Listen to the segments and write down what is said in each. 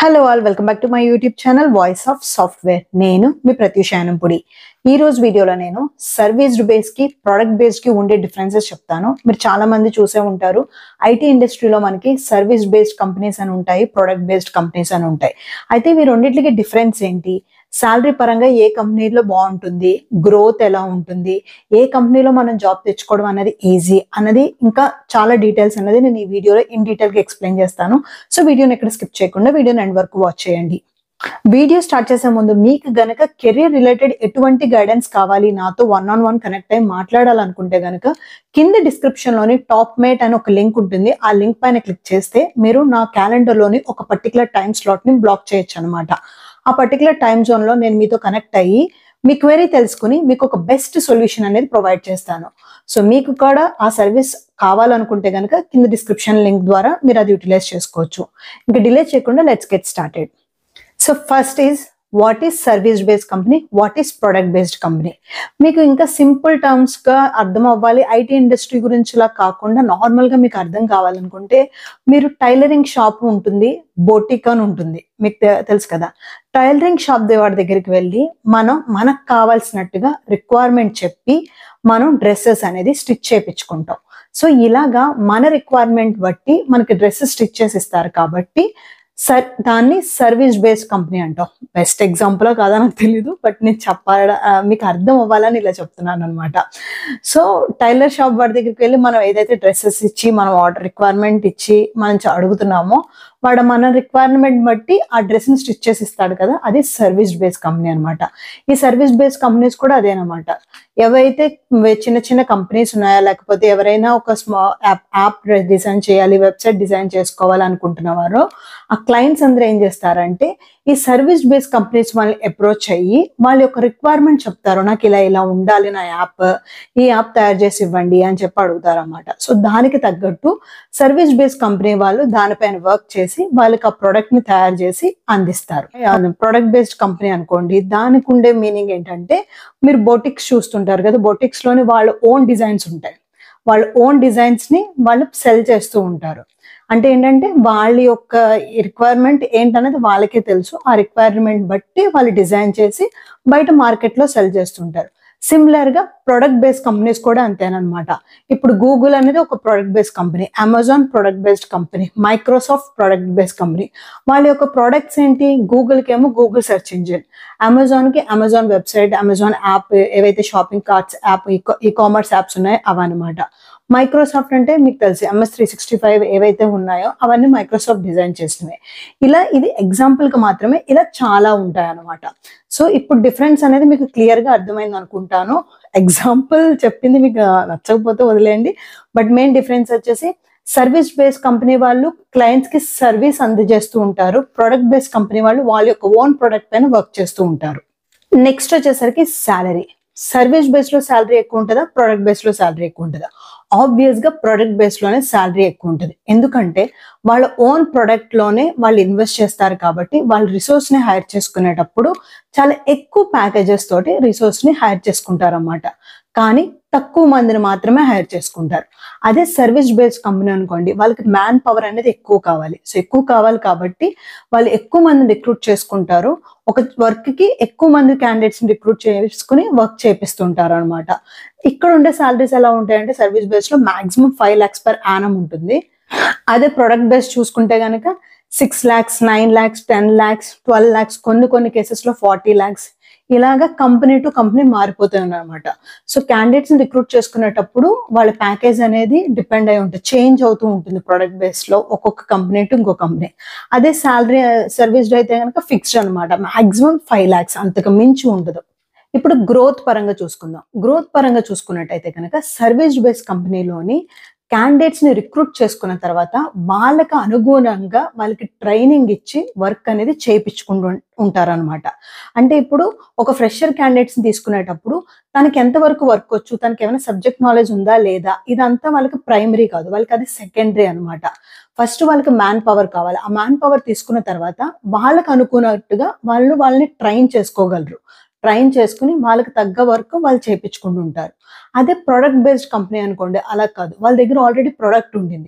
hello all welcome back to my YouTube channel voice of software నేను మీ ప్రత్యూష్ యానంపుడి ఈ రోజు వీడియోలో నేను సర్వీస్డ్ బేస్ కి ప్రొడక్ట్ బేస్డ్ కి ఉండే డిఫరెన్సెస్ చెప్తాను మీరు చాలా మంది చూసే ఉంటారు ఐటీ ఇండస్ట్రీలో మనకి సర్వీస్ బేస్డ్ కంపెనీస్ అని ఉంటాయి ప్రొడక్ట్ బేస్డ్ కంపెనీస్ అని ఉంటాయి అయితే ఈ రెండింటికి డిఫరెన్స్ ఏంటి శాలరీ పరంగా ఏ కంపెనీలో బాగుంటుంది గ్రోత్ ఎలా ఉంటుంది ఏ కంపెనీలో మనం జాబ్ తెచ్చుకోవడం అనేది ఈజీ అన్నది ఇంకా చాలా డీటెయిల్స్ అనేది నేను ఈ వీడియోలో ఇన్ డీటెయిల్ గా ఎక్స్ప్లెయిన్ చేస్తాను సో వీడియోని ఎక్కడ స్కిప్ చేయకుండా వీడియోని ఎండ్ వరకు వాచ్ చేయండి వీడియో స్టార్ట్ చేసే ముందు మీకు గనక కెరీర్ రిలేటెడ్ ఎటువంటి గైడెన్స్ కావాలి నాతో వన్ ఆన్ వన్ కనెక్ట్ అయ్యి మాట్లాడాలనుకుంటే గనక కింద డిస్క్రిప్షన్ లోని టాప్ మేట్ అని ఒక లింక్ ఉంటుంది ఆ లింక్ పైన క్లిక్ చేస్తే మీరు నా క్యాలెండర్ లోని ఒక పర్టికులర్ టైం స్లాట్ ని బ్లాక్ చేయొచ్చు అనమాట ఆ పర్టికులర్ టైం జోన్ లో నేను మీతో కనెక్ట్ అయ్యి మీ క్వెరీ తెలుసుకుని మీకు ఒక బెస్ట్ సొల్యూషన్ అనేది ప్రొవైడ్ చేస్తాను సో మీకు కూడా ఆ సర్వీస్ కావాలనుకుంటే కనుక కింద డిస్క్రిప్షన్ లింక్ ద్వారా మీరు అది యూటిలైజ్ చేసుకోవచ్చు ఇంకా డిలే చేయకుండా let's get started so first is what is service based company what is product based company మీకు ఇంకా సింపుల్ టర్మ్స్ గా అర్థం అవ్వాలి ఐటీ ఇండస్ట్రీ గురించి లా కాకుండా నార్మల్ గా మీకు అర్థం కావాలనుకుంటే మీరు టైలరింగ్ షాప్ ఉంటుంది బోటిక్ అని ఉంటుంది మీకు తె- తెలుసు కదా టైలరింగ్ షాప్ వాడి దగ్గరికి వెళ్ళి మనం మనకు కావాల్సినట్టుగా రిక్వైర్మెంట్ చెప్పి మనం డ్రెస్సెస్ అనేది స్టిచ్ చేయించుకుంటాం సో ఇలాగా మన రిక్వైర్మెంట్ బట్టి మనకి డ్రెస్సెస్ స్టిచ్ చేసి ఇస్తారు కాబట్టి సర్ దాన్ని సర్వీస్ బేస్డ్ కంపెనీ అంటాం బెస్ట్ ఎగ్జాంపుల్ కాదా నాకు తెలీదు బట్ నేను చెప్పాల ఆ, మీకు అర్థం అవ్వాలని ఇలా చెప్తున్నాను అనమాట సో టైలర్ షాప్ వాడి దగ్గరికి వెళ్ళి మనం ఏదైతే డ్రెస్సెస్ ఇచ్చి మనం ఆర్డర్ రిక్వైర్మెంట్ ఇచ్చి మనం చ- అడుగుతున్నామో వాడు మన రిక్వైర్మెంట్ బట్టి ఆ డ్రెస్ని స్టిచ్ చేసి ఇస్తాడు కదా అది సర్వీస్ బేస్డ్ కంపెనీ అన్నమాట ఈ సర్వీస్ బేస్డ్ కంపెనీస్ కూడా అదేనమాట ఎవరైతే వే- చిన్న చిన్న కంపెనీస్ ఉన్నాయా లేకపోతే ఎవరైనా ఒక స్మా యాప్ యాప్ డిజైన్ చేయాలి వెబ్సైట్ డిజైన్ చేసుకోవాలనుకుంటున్నవారో ఆ క్లయింట్స్ అందరూ ఏం చేస్తారంటే ఈ సర్వీస్ బేస్ కంపెనీస్ వాళ్ళని అప్రోచ్ అయ్యి వాళ్ళ యొక్క రిక్వైర్మెంట్ చెప్తారు నాకు ఇలా ఇలా ఉండాలి నా యాప్ ఈ యాప్ తయారు చేసి ఇవ్వండి అని చెప్పి అడుగుతారు అనమాట సో దానికి తగ్గట్టు సర్వీస్ బేస్ కంపెనీ వాళ్ళు దానిపైన వర్క్ చేసి వాళ్ళకి ఆ ప్రొడక్ట్ ని తయారు చేసి అందిస్తారు ప్రొడక్ట్ బేస్డ్ కంపెనీ అనుకోండి దానికి ఉండే మీనింగ్ ఏంటంటే మీరు బొటిక్స్ చూస్తుంటారు కదా బొటిక్స్ లోని వాళ్ళ ఓన్ డిజైన్స్ ఉంటాయి వాళ్ళ ఓన్ డిజైన్స్ ని వాళ్ళు సెల్ చేస్తూ ఉంటారు అంటే ఏంటంటే వాళ్ళ యొక్క రిక్వైర్మెంట్ ఏంటనేది వాళ్ళకే తెలుసు ఆ రిక్వైర్మెంట్ బట్టి వాళ్ళు డిజైన్ చేసి బయట మార్కెట్ లో సెల్ చేస్తుంటారు సిమిలర్ గా ప్రొడక్ట్ బేస్డ్ కంపెనీస్ కూడా అంతేనమాట ఇప్పుడు గూగుల్ అనేది ఒక product based company Amazon product based company Microsoft product based company వాళ్ళ యొక్క ప్రొడక్ట్స్ ఏంటి గూగుల్ కి ఏమో గూగుల్ సెర్చ్ ఇంజిన్ అమెజాన్ కి అమెజాన్ వెబ్సైట్ అమెజాన్ యాప్ ఏవైతే shopping carts app ecommerce apps ఉన్నాయో అవన్నమాట మైక్రోసాఫ్ట్ అంటే మీకు తెలిసి ఎంఎస్ త్రీ సిక్స్టీ ఫైవ్ ఏవైతే ఉన్నాయో అవన్నీ మైక్రోసాఫ్ట్ డిజైన్ చేసినవి ఇలా ఇది ఎగ్జాంపుల్ కి మాత్రమే ఇలా చాలా ఉంటాయి అన్నమాట సో ఇప్పుడు డిఫరెన్స్ అనేది మీకు క్లియర్ గా అర్థమైంది అనుకుంటాను ఎగ్జాంపుల్ చెప్పింది మీకు నచ్చకపోతే వదిలేయండి బట్ మెయిన్ డిఫరెన్స్ వచ్చేసి సర్వీస్ బేస్ కంపెనీ వాళ్ళు క్లయింట్స్ కి సర్వీస్ అందజేస్తూ ఉంటారు ప్రొడక్ట్ బేస్ కంపెనీ వాళ్ళు వాళ్ళ యొక్క ఓన్ ప్రొడక్ట్ పైన వర్క్ చేస్తూ ఉంటారు నెక్స్ట్ వచ్చేసరికి శాలరీ సర్వీస్ బేస్ లో శాలరీ ఎక్కువ ఉంటుందా ప్రొడక్ట్ బేస్ లో శాలరీ ఎక్కువ ఉంటుందా ఆబ్వియస్ గా ప్రొడక్ట్ బేస్ లోనే శాలరీ ఎక్కువ ఉంటుంది ఎందుకంటే వాళ్ళ ఓన్ ప్రొడక్ట్ లోనే వాళ్ళు ఇన్వెస్ట్ చేస్తారు కాబట్టి వాళ్ళు రిసోర్స్ ని హైర్ చేసుకునేటప్పుడు చాలా ఎక్కువ ప్యాకేజెస్ తోటి రిసోర్స్ ని హైర్ చేసుకుంటారు అన్నమాట కానీ తక్కువ మందిని మాత్రమే హైర్ చేసుకుంటారు అదే సర్వీస్ బేస్డ్ కంపెనీ అనుకోండి వాళ్ళకి మ్యాన్ పవర్ అనేది ఎక్కువ కావాలి సో ఎక్కువ కావాలి కాబట్టి వాళ్ళు ఎక్కువ మందిని రిక్రూట్ చేసుకుంటారు ఒక వర్క్ కి ఎక్కువ మంది క్యాండిడేట్స్ ని రిక్రూట్ చేసుకుని వర్క్ చేపిస్తుంటారు అనమాట ఇక్కడ ఉండే సాలరీస్ ఎలా ఉంటాయంటే సర్వీస్ బేస్ లో maximum five lakhs per annum ఉంటుంది అదే ప్రొడక్ట్ బేస్ చూసుకుంటే గనక six lakhs nine lakhs ten lakhs twelve lakhs కొన్ని కొన్ని కేసెస్ లో ఫార్టీ ల్యాక్స్ ఇలాగా కంపెనీ టు కంపెనీ మారిపోతాయి అనమాట సో క్యాండిడేట్స్ ని రిక్రూట్ చేసుకునేటప్పుడు వాళ్ళ ప్యాకేజ్ అనేది డిపెండ్ అయి ఉంటుంది చేంజ్ అవుతూ ఉంటుంది ప్రొడక్ట్ బేస్ లో ఒక్కొక్క కంపెనీ టు ఇంకో కంపెనీ అదే శాలరీ సర్వీస్డ్ అయితే కనుక ఫిక్స్డ్ అనమాట మాక్సిమం ఫైవ్ ల్యాక్స్ అంతకు మించి ఉండదు ఇప్పుడు గ్రోత్ పరంగా చూసుకుందాం గ్రోత్ పరంగా చూసుకున్నట్టయితే కనుక సర్వీస్ బేస్డ్ కంపెనీలోని క్యాండిడేట్స్ ని రిక్రూట్ చేసుకున్న తర్వాత వాళ్ళకి అనుగుణంగా వాళ్ళకి ట్రైనింగ్ ఇచ్చి వర్క్ అనేది చేయించుకుంటూ ఉంటారనమాట అంటే ఇప్పుడు ఒక ఫ్రెషర్ క్యాండిడేట్స్ ని తీసుకునేటప్పుడు తనకి ఎంతవరకు వర్క్ వచ్చు తనకి ఏమైనా సబ్జెక్ట్ నాలెడ్జ్ ఉందా లేదా ఇదంతా వాళ్ళకి ప్రైమరీ కాదు వాళ్ళకి అది సెకండరీ అన్నమాట ఫస్ట్ వాళ్ళకి మ్యాన్ పవర్ కావాలి ఆ మ్యాన్ పవర్ తీసుకున్న తర్వాత వాళ్ళకి అనుకున్నట్టుగా వాళ్ళు వాళ్ళని ట్రైన్ చేసుకోగలరు ట్రైన్ చేసుకుని వాళ్ళకి తగ్గ వర్క్ వాళ్ళు చేయించుకుంటూ ఉంటారు అదే ప్రొడక్ట్ బేస్డ్ కంపెనీ అనుకోండి అలా కాదు వాళ్ళ దగ్గర ఆల్రెడీ ప్రొడక్ట్ ఉండింది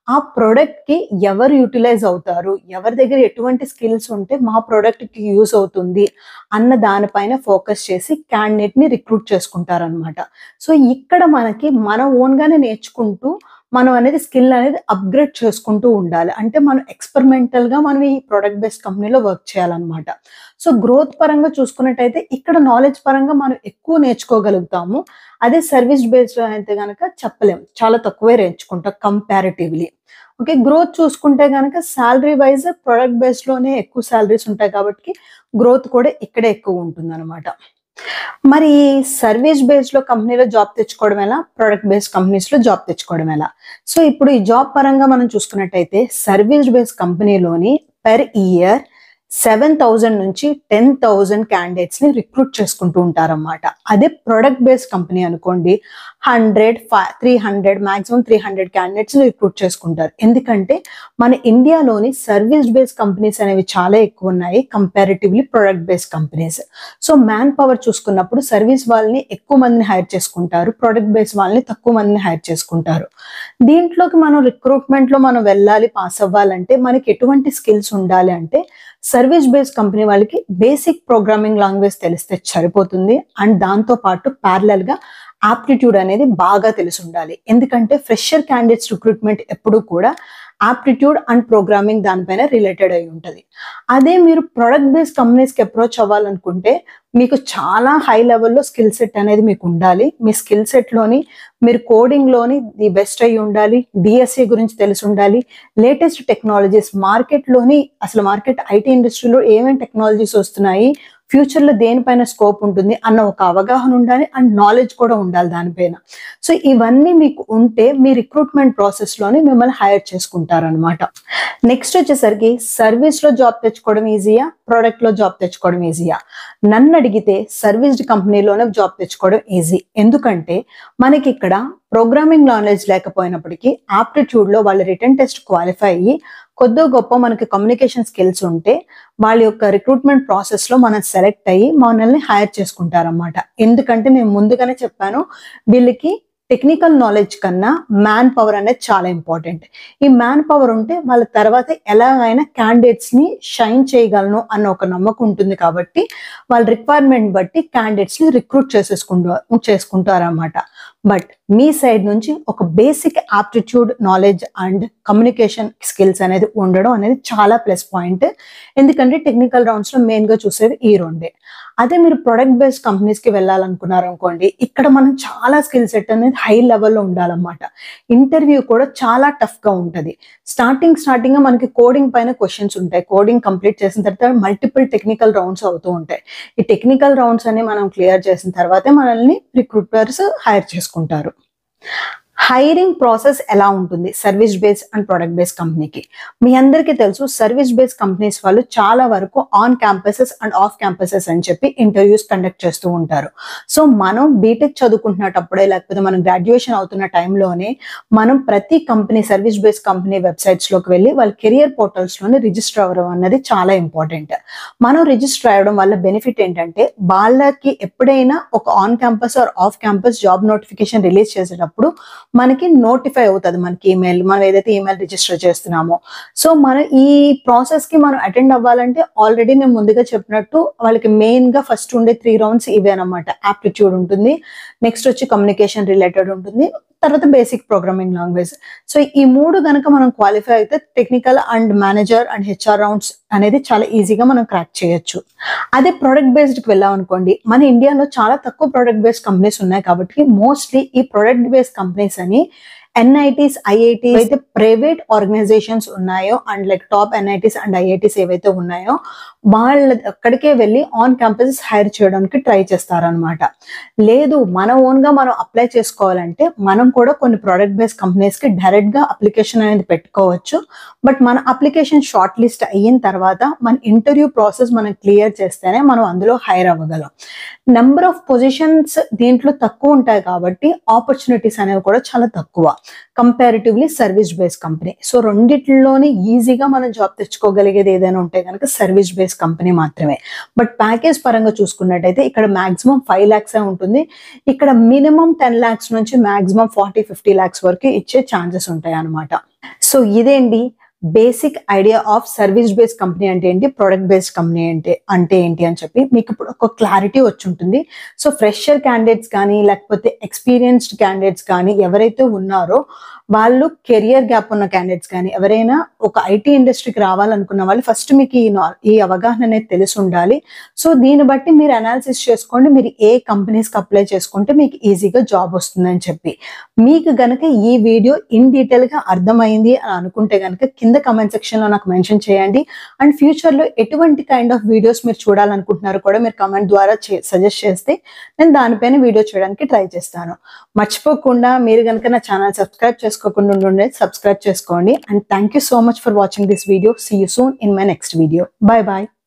ఆ ప్రోడక్ట్ కి ఎవరు యూటిలైజ్ అవుతారు ఎవరి దగ్గర ఎటువంటి స్కిల్స్ ఉంటే మా ప్రోడక్ట్ కి యూస్ అవుతుంది అన్న దానిపైన ఫోకస్ చేసి క్యాండిడేట్ ని రిక్రూట్ చేసుకుంటారనమాట సో ఇక్కడ మనకి మన ఓన్ గానే నేర్చుకుంటూ మనం అనేది స్కిల్ అనేది అప్గ్రేడ్ చేసుకుంటూ ఉండాలి అంటే మనం ఎక్స్పెరిమెంటల్ గా మనం ఈ ప్రొడక్ట్ బేస్డ్ కంపెనీలో వర్క్ చేయాలన్నమాట సో గ్రోత్ పరంగా చూసుకున్నట్టయితే ఇక్కడ నాలెడ్జ్ పరంగా మనం ఎక్కువ నేర్చుకోగలుగుతాము అదే సర్వీస్ బేస్డ్ అయితే కనుక చెప్పలేం చాలా తక్కువే నేర్చుకుంటాం కంపారిటివ్లీ ఓకే గ్రోత్ చూసుకుంటే కనుక శాలరీ వైజ్ ప్రొడక్ట్ బేస్డ్ లోనే ఎక్కువ శాలరీస్ ఉంటాయి కాబట్టి గ్రోత్ కూడా ఇక్కడే ఎక్కువ ఉంటుంది మరి సర్వీస్ బేస్డ్ లో కంపెనీలో జాబ్ తెచ్చుకోవడం ఎలా ప్రొడక్ట్ బేస్డ్ కంపెనీస్ లో జాబ్ తెచ్చుకోవడం ఎలా సో ఇప్పుడు ఈ జాబ్ పరంగా మనం చూసుకున్నట్టయితే సర్వీస్ బేస్డ్ కంపెనీలోని పెర్ ఇయర్ సెవెన్ థౌజండ్ నుంచి టెన్ థౌజండ్ క్యాండిడేట్స్ ని రిక్రూట్ చేసుకుంటూ ఉంటారన్నమాట అదే ప్రొడక్ట్ బేస్డ్ కంపెనీ అనుకోండి hundred three hundred maximum three hundred candidates ని రిక్రూట్ చేసుకుంటారు ఎందుకంటే మన ఇండియాలోని సర్వీస్ బేస్డ్ కంపెనీస్ అనేవి చాలా ఎక్కువ ఉన్నాయి comparatively product based companies so man power చూసుకున్నప్పుడు సర్వీస్ వాళ్ళని ఎక్కువ మందిని హైర్ చేసుకుంటారు ప్రొడక్ట్ బేస్ వాళ్ళని తక్కువ మందిని హైర్ చేసుకుంటారు దీంట్లోకి మనం రిక్రూట్మెంట్ లో మనం వెళ్ళాలి పాస్ అవ్వాలంటే మనకి ఎటువంటి స్కిల్స్ ఉండాలి అంటే సర్వీస్ బేస్డ్ కంపెనీ వాళ్ళకి బేసిక్ ప్రోగ్రామింగ్ లాంగ్వేజ్ తెలిస్తే సరిపోతుంది అండ్ దాంతో పాటు ప్యారలల్ గా ఆప్టిట్యూడ్ అనేది బాగా తెలిసి ఉండాలి ఎందుకంటే ఫ్రెషర్ క్యాండిడేట్స్ రిక్రూట్మెంట్ ఎప్పుడు కూడా ఆప్టిట్యూడ్ అండ్ ప్రోగ్రామింగ్ దానిపైన రిలేటెడ్ అయి ఉంటుంది అదే మీరు ప్రొడక్ట్ బేస్డ్ కంపెనీస్కి అప్రోచ్ అవ్వాలనుకుంటే మీకు చాలా హై లెవెల్లో స్కిల్ సెట్ అనేది మీకు ఉండాలి మీ స్కిల్ సెట్లోని మీరు కోడింగ్లోని ది బెస్ట్ అయి ఉండాలి డిఎస్సి గురించి తెలిసి ఉండాలి లేటెస్ట్ టెక్నాలజీస్ మార్కెట్లోని అసలు మార్కెట్ ఐటీ ఇండస్ట్రీలో ఏమేమి టెక్నాలజీస్ వస్తున్నాయి ఫ్యూచర్లో దేనిపైన స్కోప్ ఉంటుంది అన్న ఒక అవగాహన ఉండాలి అండ్ నాలెడ్జ్ కూడా ఉండాలి దానిపైన సో ఇవన్నీ మీకు ఉంటే మీ రిక్రూట్మెంట్ ప్రాసెస్లోని మిమ్మల్ని హైర్ చేసుకుంటారనమాట నెక్స్ట్ వచ్చేసరికి సర్వీస్లో జాబ్ తెచ్చుకోవడం ఈజీయా ప్రోడక్ట్లో జాబ్ తెచ్చుకోవడం ఈజీయా నన్ను అడిగితే సర్వీస్డ్ కంపెనీలోనే జాబ్ తెచ్చుకోవడం ఈజీ ఎందుకంటే మనకి ఇక్కడ ప్రోగ్రామింగ్ నాలెడ్జ్ లేకపోయినప్పటికీ ఆప్టిట్యూడ్లో వాళ్ళ రిటర్న్ టెస్ట్ క్వాలిఫై అయ్యి కొద్దో గొప్ప మనకి కమ్యూనికేషన్ స్కిల్స్ ఉంటే వాళ్ళ యొక్క రిక్రూట్మెంట్ ప్రాసెస్ లో మనం సెలెక్ట్ అయ్యి మనల్ని హైర్ చేసుకుంటారన్నమాట ఎందుకంటే నేను ముందుగానే చెప్పాను వీళ్ళకి టెక్నికల్ నాలెడ్జ్ కన్నా మ్యాన్ పవర్ అనేది చాలా ఇంపార్టెంట్ ఈ మ్యాన్ పవర్ ఉంటే వాళ్ళ తర్వాత ఎలాగైనా క్యాండిడేట్స్ ని షైన్ చేయగలను అన్న ఒక నమ్మకం ఉంటుంది కాబట్టి వాళ్ళ రిక్వైర్మెంట్ బట్టి క్యాండిడేట్స్ ని రిక్రూట్ చేసేసుకుంటూ చేసుకుంటారన్నమాట బట్ మీ సైడ్ నుంచి ఒక basic aptitude knowledge and communication skills అనేది ఉండడం అనేది చాలా ప్లస్ పాయింట్ ఎందుకంటే టెక్నికల్ రౌండ్స్ లో మెయిన్ గా చూసేది ఈ రెండే అదే మీరు ప్రొడక్ట్ బేస్డ్ కంపెనీస్ కి వెళ్ళాలనుకున్నారు అనుకోండి ఇక్కడ మనం చాలా స్కిల్ సెట్ అనేది హై లెవెల్లో ఉండాలన్నమాట ఇంటర్వ్యూ కూడా చాలా టఫ్ గా ఉంటది స్టార్టింగ్ స్టార్టింగ్ గా మనకి కోడింగ్ పైన క్వశ్చన్స్ ఉంటాయి కోడింగ్ కంప్లీట్ చేసిన తర్వాత మల్టిపుల్ టెక్నికల్ రౌండ్స్ అవుతూ ఉంటాయి ఈ టెక్నికల్ రౌండ్స్ అన్ని మనం క్లియర్ చేసిన తర్వాతే మనల్ని రిక్రూటర్స్ హైర్ చేసుకుంటారు హైరింగ్ ప్రాసెస్ ఎలా ఉంటుంది service base and product base కంపెనీకి మీ అందరికీ తెలుసు సర్వీస్ బేస్ కంపెనీస్ వాళ్ళు చాలా వరకు on campuses and off campuses అని చెప్పి ఇంటర్వ్యూస్ కండక్ట్ చేస్తూ ఉంటారు సో మనం బీటెక్ చదువుకుంటున్నప్పుడే లేకపోతే మనం గ్రాడ్యుయేషన్ అవుతున్న టైంలోనే మనం ప్రతి company service base company websites లోకి వెళ్ళి వాళ్ళ కెరియర్ పోర్టల్స్ లోనే రిజిస్టర్ అవ్వడం అన్నది చాలా ఇంపార్టెంట్ మనం రిజిస్టర్ అవ్వడం వల్ల బెనిఫిట్ ఏంటంటే వాళ్ళకి ఎప్పుడైనా ఒక on campus or off campus job notification release చేసేటప్పుడు మనకి నోటిఫై అవుతుంది మనకి ఈమెయిల్ మనం ఏదైతే ఈమెయిల్ రిజిస్టర్ చేస్తున్నామో సో మన ఈ ప్రాసెస్ కి మనం అటెండ్ అవ్వాలంటే ఆల్రెడీ నేను ముందుగా చెప్పినట్టు వాళ్ళకి మెయిన్ గా ఫస్ట్ ఉండే త్రీ రౌండ్స్ ఇవే అనమాట ఆప్టిట్యూడ్ ఉంటుంది నెక్స్ట్ వచ్చి కమ్యూనికేషన్ రిలేటెడ్ ఉంటుంది తర్వాత బేసిక్ ప్రోగ్రామింగ్ లాంగ్వేజ్ సో ఈ మూడు గనక మనం క్వాలిఫై అయితే technical and manager and HR rounds అనేది చాలా ఈజీగా మనం క్రాక్ చేయొచ్చు అదే ప్రొడక్ట్ బేస్డ్కి వెళ్ళాం అనుకోండి మన ఇండియాలో చాలా తక్కువ ప్రొడక్ట్ బేస్డ్ కంపెనీస్ ఉన్నాయి కాబట్టి మోస్ట్లీ ఈ ప్రొడక్ట్ బేస్డ్ కంపెనీస్ అని ఎన్ఐటీస్ ఐఐటీస్ అయితే ప్రైవేట్ ఆర్గనైజేషన్స్ ఉన్నాయో and like top NITs and IITs ఏవైతే ఉన్నాయో వాళ్ళ అక్కడికే వెళ్ళి ఆన్ క్యాంపసెస్ హైర్ చేయడానికి ట్రై చేస్తారనమాట లేదు మన ఓన్ గా మనం అప్లై చేసుకోవాలంటే మనం కూడా కొన్ని ప్రొడక్ట్ బేస్డ్ కంపెనీస్ కి డైరెక్ట్ గా అప్లికేషన్ అనేది పెట్టుకోవచ్చు బట్ మన అప్లికేషన్ షార్ట్ లిస్ట్ అయిన తర్వాత మన ఇంటర్వ్యూ ప్రాసెస్ మనం క్లియర్ చేస్తేనే మనం అందులో హైర్ అవ్వగలం నెంబర్ ఆఫ్ పొజిషన్స్ దీంట్లో తక్కువ ఉంటాయి కాబట్టి ఆపర్చునిటీస్ అనేవి కూడా చాలా తక్కువ comparatively service base company so రెండిట్లోనే ఈజీగా మనం జాబ్ తెచ్చుకోగలిగేది ఏదైనా ఉంటే కనుక సర్వీస్ బేస్ కంపెనీ మాత్రమే బట్ ప్యాకేజ్ పరంగా చూసుకున్నట్టయితే ఇక్కడ మాక్సిమం ఫైవ్ ల్యాక్స్ ఉంటుంది ఇక్కడ మినిమం టెన్ ల్యాక్స్ నుంచి మాక్సిమం ఫార్టీ ఫిఫ్టీ ల్యాక్స్ వరకు ఇచ్చే ఛాన్సెస్ ఉంటాయి అన్నమాట సో ఇదేంటి basic idea of service based company అంటే ఏంటి ప్రొడక్ట్ బేస్డ్ కంపెనీ అంటే అంటే ఏంటి అని చెప్పి మీకు ఇప్పుడు ఒక క్లారిటీ వచ్చి ఉంటుంది సో ఫ్రెషర్ క్యాండిడేట్స్ కానీ లేకపోతే ఎక్స్పీరియన్స్డ్ క్యాండిడేట్స్ కానీ ఎవరైతే ఉన్నారో వాళ్ళు కెరియర్ గ్యాప్ ఉన్న క్యాండిడేట్స్ కానీ ఎవరైనా ఒక ఐటీ ఇండస్ట్రీకి రావాలనుకున్న వాళ్ళు ఫస్ట్ మీకు ఈ నా- ఈ అవగాహన అనేది తెలిసి ఉండాలి సో దీన్ని బట్టి మీరు అనాలిసిస్ చేసుకోండి మీరు ఏ కంపెనీస్కి అప్లై చేసుకుంటే మీకు ఈజీగా జాబ్ వస్తుందని చెప్పి మీకు గనక ఈ వీడియో ఇన్ డీటెయిల్ గా అర్థమైంది అని అనుకుంటే గనక కింద కమెంట్ సెక్షన్ లో నాకు మెన్షన్ చేయండి అండ్ ఫ్యూచర్ లో ఎటువంటి కైండ్ ఆఫ్ వీడియోస్ మీరు చూడాలనుకుంటున్నారో కూడా మీరు కమెంట్ ద్వారా సజెస్ట్ చేస్తే నేను దానిపైన వీడియో చేయడానికి ట్రై చేస్తాను మర్చిపోకుండా మీరు కనుక నా ఛానల్ సబ్స్క్రైబ్ చేసుకోకుండా ఉండే సబ్స్క్రైబ్ చేసుకోండి and thank you so much for watching this video see you soon in my next video bye bye